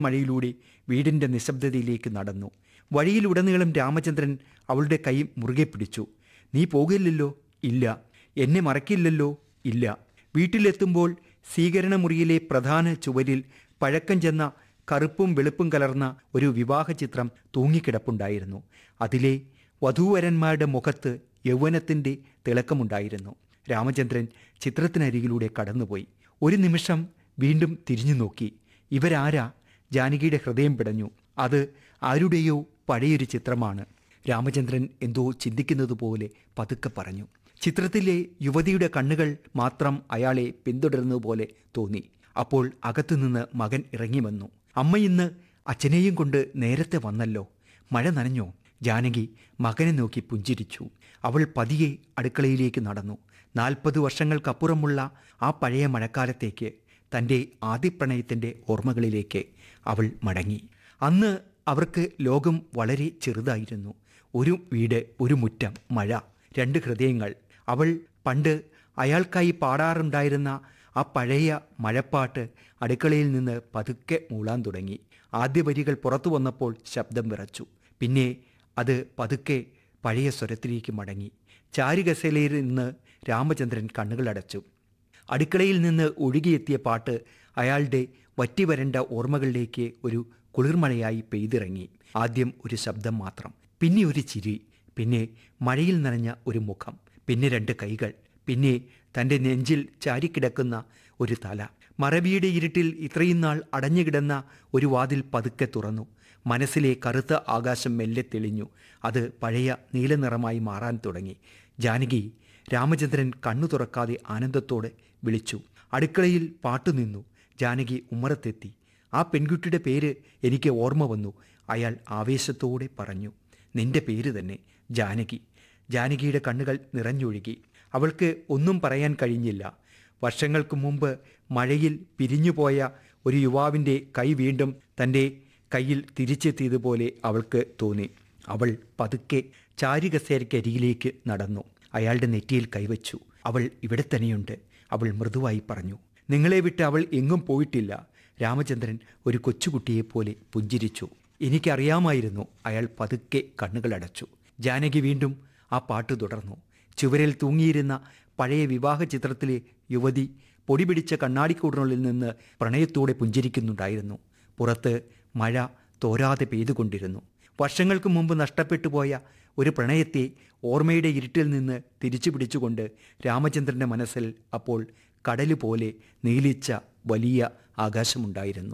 മഴയിലൂടെ വീടിന്റെ നിശബ്ദതയിലേക്ക് നടന്നു വഴിയിലുടനീളം രാമചന്ദ്രൻ അവളുടെ കൈ മുറുകെ പിടിച്ചു നീ പോകില്ലല്ലോ ഇല്ല എന്നെ മറക്കില്ലല്ലോ ഇല്ല വീട്ടിലെത്തുമ്പോൾ സ്വീകരണമുറിയിലെ പ്രധാന ചുവരിൽ പഴക്കം ചെന്ന കറുപ്പും വെളുപ്പും കലർന്ന ഒരു വിവാഹ ചിത്രം തൂങ്ങിക്കിടപ്പുണ്ടായിരുന്നു അതിലെ വധൂവരന്മാരുടെ മുഖത്ത് യൗവനത്തിന്റെ തിളക്കമുണ്ടായിരുന്നു രാമചന്ദ്രൻ ചിത്രത്തിനരികിലൂടെ കടന്നുപോയി ഒരു നിമിഷം വീണ്ടും തിരിഞ്ഞു നോക്കി ഇവരാരാ ജാനകിയുടെ ഹൃദയം പിടഞ്ഞു അത് ആരുടെയോ പഴയൊരു ചിത്രമാണ് രാമചന്ദ്രൻ എന്തോ ചിന്തിക്കുന്നത് പോലെ പതുക്കെ പറഞ്ഞു ചിത്രത്തിലെ യുവതിയുടെ കണ്ണുകൾ മാത്രം അയാളെ പിന്തുടരുന്നതുപോലെ തോന്നി അപ്പോൾ അകത്തുനിന്ന് മകൻ ഇറങ്ങി വന്നു അമ്മ ഇന്ന് അച്ഛനെയും കൊണ്ട് നേരത്തെ വന്നല്ലോ മഴ നനഞ്ഞോ ജാനകി മകനെ നോക്കി പുഞ്ചിരിച്ചു അവൾ പതിയെ അടുക്കളയിലേക്ക് നടന്നു നാൽപ്പത് വർഷങ്ങൾക്കപ്പുറമുള്ള ആ പഴയ മഴക്കാലത്തേക്ക് തൻ്റെ ആദ്യപ്രണയത്തിൻ്റെ ഓർമ്മകളിലേക്ക് അവൾ മടങ്ങി അന്ന് അവർക്ക് ലോകം വളരെ ചെറുതായിരുന്നു ഒരു വീട് ഒരു മുറ്റം മഴ രണ്ട് ഹൃദയങ്ങൾ അവൾ പണ്ട് അയാൾക്കായി പാടാറുണ്ടായിരുന്ന ആ പഴയ മഴപ്പാട്ട് അടുക്കളയിൽ നിന്ന് പതുക്കെ മൂളാൻ തുടങ്ങി ആദ്യ വരികൾ പുറത്തു വന്നപ്പോൾ ശബ്ദം വിറച്ചു പിന്നെ അത് പതുക്കെ പഴയ സ്വരത്തിലേക്ക് മടങ്ങി ചാരുകസേലയിൽ നിന്ന് രാമചന്ദ്രൻ കണ്ണുകളടച്ചു അടുക്കളയിൽ നിന്ന് ഒഴുകിയെത്തിയ പാട്ട് അയാളുടെ വറ്റിവരണ്ട ഓർമ്മകളിലേക്ക് ഒരു കുളിർമഴയായി പെയ്തിറങ്ങി ആദ്യം ഒരു ശബ്ദം മാത്രം പിന്നെ ഒരു ചിരി പിന്നെ മഴയിൽ നനഞ്ഞ ഒരു മുഖം പിന്നെ രണ്ട് കൈകൾ പിന്നെ തൻ്റെ നെഞ്ചിൽ ചാരിക്കിടക്കുന്ന ഒരു തല മറവിയുടെ ഇരുട്ടിൽ ഇത്രയും നാൾ അടഞ്ഞുകിടന്ന ഒരു വാതിൽ പതുക്കെ തുറന്നു മനസ്സിലെ കറുത്ത ആകാശം മെല്ലെ തെളിഞ്ഞു അത് പഴയ നീലനിറമായി മാറാൻ തുടങ്ങി ജാനകി രാമചന്ദ്രൻ കണ്ണു തുറക്കാതെ ആനന്ദത്തോടെ വിളിച്ചു അടുക്കളയിൽ പാട്ടു നിന്നു ജാനകി ഉമ്മറത്തെത്തി ആ പെൺകുട്ടിയുടെ പേര് എനിക്ക് ഓർമ്മ വന്നു അയാൾ ആവേശത്തോടെ പറഞ്ഞു നിന്റെ പേര് തന്നെ ജാനകി ജാനകിയുടെ കണ്ണുകൾ നിറഞ്ഞൊഴുകി അവൾക്ക് ഒന്നും പറയാൻ കഴിഞ്ഞില്ല വർഷങ്ങൾക്ക് മുമ്പ് മഴയിൽ പിരിഞ്ഞുപോയ ഒരു യുവാവിൻ്റെ കൈ വീണ്ടും തൻ്റെ കയ്യിൽ തിരിച്ചെത്തിയതുപോലെ അവൾക്ക് തോന്നി അവൾ പതുക്കെ ചാരുകസേരയ്ക്കരികിലേക്ക് നടന്നു അയാളുടെ നെറ്റിയിൽ കൈവച്ചു അവൾ ഇവിടെ തന്നെയുണ്ട് അവൾ മൃദുവായി പറഞ്ഞു നിങ്ങളെ വിട്ട് അവൾ എങ്ങും പോയിട്ടില്ല രാമചന്ദ്രൻ ഒരു കൊച്ചുകുട്ടിയെപ്പോലെ പുഞ്ചിരിച്ചു എനിക്കറിയാമായിരുന്നു അയാൾ പതുക്കെ കണ്ണുകളടച്ചു ജാനകി വീണ്ടും ആ പാട്ട് തുടർന്നു ചുവരിൽ തൂങ്ങിയിരുന്ന പഴയ വിവാഹ ചിത്രത്തിലെ യുവതി പൊടി പിടിച്ച കണ്ണാടിക്കൂടിനുള്ളിൽ നിന്ന് പ്രണയത്തോടെ പുഞ്ചിരിക്കുന്നുണ്ടായിരുന്നു പുറത്ത് മഴ തോരാതെ പെയ്തുകൊണ്ടിരുന്നു വർഷങ്ങൾക്ക് മുമ്പ് നഷ്ടപ്പെട്ടു പോയ ഒരു പ്രണയത്തെ ഓർമ്മയുടെ ഇരുട്ടിൽ നിന്ന് തിരിച്ചു പിടിച്ചുകൊണ്ട് രാമചന്ദ്രന്റെ മനസ്സിൽ അപ്പോൾ കടല് പോലെ നീലിച്ച വലിയ ആകാശമുണ്ടായിരുന്നു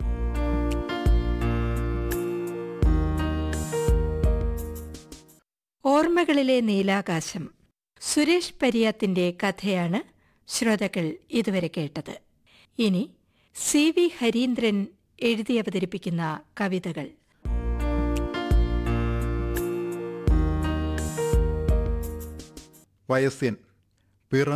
ഓർമ്മകളിലെ നീലാകാശം സുരേഷ് പരിയാത്തിന്റെ കഥയാണ് ശ്രോതാക്കൾ ഇതുവരെ കേട്ടത് ഇനി സി വി ഹരീന്ദ്രൻ എഴുതി അവതരിപ്പിക്കുന്ന കവിതകൾ വയസ്യൻ പിറ